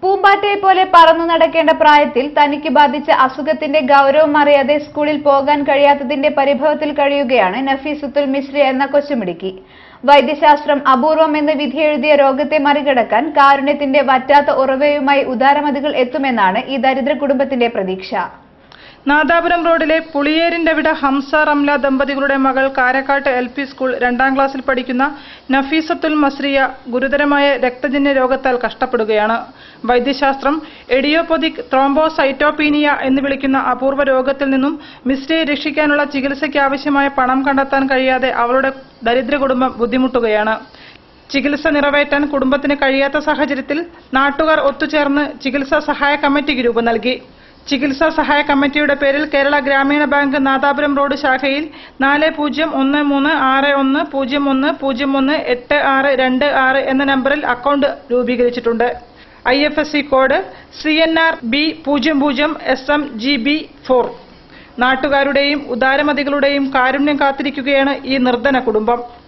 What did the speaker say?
പൂമ്പാറ്റയെ പോലെ പറന്നു നടക്കേണ്ട പ്രായത്തിൽ തനിക്ക് ബാധിച്ച അസുഖത്തിന്റെ ഗൗരവം അറിയാതെ സ്കൂളിൽ പോകാൻ കഴിയാത്തതിന്റെ പരിഭവത്തിൽ കഴിയുകയാണ് നഫീസുത്തുൽ മിശ്രി എന്ന കൊച്ചുമിടുക്കി വൈദ്യശാസ്ത്രം അപൂർവം എന്ന് വിധിയെഴുതിയ രോഗത്തെ മറികടക്കാൻ കാരുണ്യത്തിന്റെ വറ്റാത്ത ഉറവയുമായി ഉദാരമതികൾ എത്തുമെന്നാണ് ഈ ദരിദ്ര കുടുംബത്തിന്റെ പ്രതീക്ഷ നാദാപുരം റോഡിലെ പുളിയേരിന്റെ വിട ഹംസ റംല ദമ്പതികളുടെ മകൾ കാരക്കാട്ട് എൽ പി സ്കൂൾ രണ്ടാം ക്ലാസ്സിൽ പഠിക്കുന്ന നഫീസത്തുൽ മസ്രിയ ഗുരുതരമായ രക്തജന്യ രോഗത്താൽ കഷ്ടപ്പെടുകയാണ് വൈദ്യശാസ്ത്രം എഡിയോപൊതിക് ത്രോംബോസൈറ്റോപീനിയ എന്ന് വിളിക്കുന്ന അപൂർവ രോഗത്തിൽ നിന്നും മിസ്രിയെ രക്ഷിക്കാനുള്ള ചികിത്സയ്ക്ക് ആവശ്യമായ പണം കണ്ടെത്താൻ കഴിയാതെ അവളുടെ ദരിദ്ര കുടുംബം ബുദ്ധിമുട്ടുകയാണ് ചികിത്സ നിറവേറ്റാൻ കുടുംബത്തിന് കഴിയാത്ത സാഹചര്യത്തിൽ നാട്ടുകാർ ഒത്തുചേർന്ന് ചികിത്സാ സഹായ കമ്മിറ്റിക്ക് രൂപം നൽകി ചികിത്സാ സഹായ കമ്മിറ്റിയുടെ പേരിൽ കേരള ഗ്രാമീണ ബാങ്ക് നാദാപുരം റോഡ് ശാഖയിൽ നാല് പൂജ്യം ഒന്ന് മൂന്ന് ആറ് ഒന്ന് പൂജ്യം ഒന്ന് പൂജ്യം ഒന്ന് എട്ട് ആറ് രണ്ട് ആറ് എന്ന നമ്പറിൽ അക്കൗണ്ട് രൂപീകരിച്ചിട്ടുണ്ട് I F S C code C N R B പൂജ്യം പൂജ്യം S M G B four നാട്ടുകാരുടെയും ഉദാരമതികളുടെയും കാരുണ്യം കാത്തിരിക്കുകയാണ് ഈ നിർധന കുടുംബം